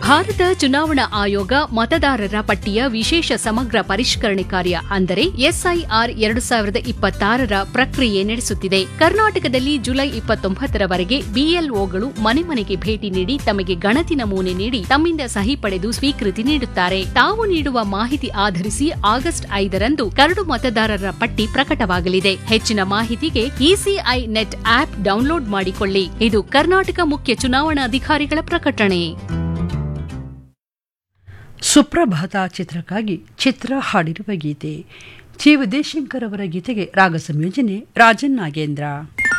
ಭಾರತ ಚುನಾವಣಾ ಆಯೋಗ ಮತದಾರರ ಪಟ್ಟಿಯ ವಿಶೇಷ ಸಮಗ್ರ ಪರಿಷ್ಕರಣೆ ಕಾರ್ಯ ಅಂದರೆ ಎಸ್ಐಆರ್ ಎರಡು ಸಾವಿರದ ಇಪ್ಪತ್ತಾರರ ಪ್ರಕ್ರಿಯೆ ನಡೆಸುತ್ತಿದೆ ಕರ್ನಾಟಕದಲ್ಲಿ ಜುಲೈ ಇಪ್ಪತ್ತೊಂಬತ್ತರವರೆಗೆ ಬಿಎಲ್ಒಗಳು ಮನೆ ಮನೆಗೆ ಭೇಟಿ ನೀಡಿ ತಮಗೆ ಗಣತಿ ನಮೂನೆ ನೀಡಿ ತಮ್ಮಿಂದ ಸಹಿ ಪಡೆದು ಸ್ವೀಕೃತಿ ನೀಡುತ್ತಾರೆ ತಾವು ನೀಡುವ ಮಾಹಿತಿ ಆಧರಿಸಿ ಆಗಸ್ಟ್ ಐದರಂದು ಕರಡು ಮತದಾರರ ಪಟ್ಟಿ ಪ್ರಕಟವಾಗಲಿದೆ ಹೆಚ್ಚಿನ ಮಾಹಿತಿಗೆ ಇಸಿಐ ನೆಟ್ ಆಪ್ ಡೌನ್ಲೋಡ್ ಮಾಡಿಕೊಳ್ಳಿ ಇದು ಕರ್ನಾಟಕ ಮುಖ್ಯ ಚುನಾವಣಾಧಿಕಾರಿಗಳ ಪ್ರಕಟಣೆ ಸುಪ್ರಭಾತ ಚಿತ್ರಕ್ಕಾಗಿ ಚಿತ್ರ ಹಾಡಿರುವ ಗೀತೆ ಜಿ ವಿಜಯಶಂಕರ್ ಅವರ ಗೀತೆಗೆ ರಾಗ ಸಂಯೋಜನೆ ರಾಜನ್ ನಾಗೇಂದ್ರ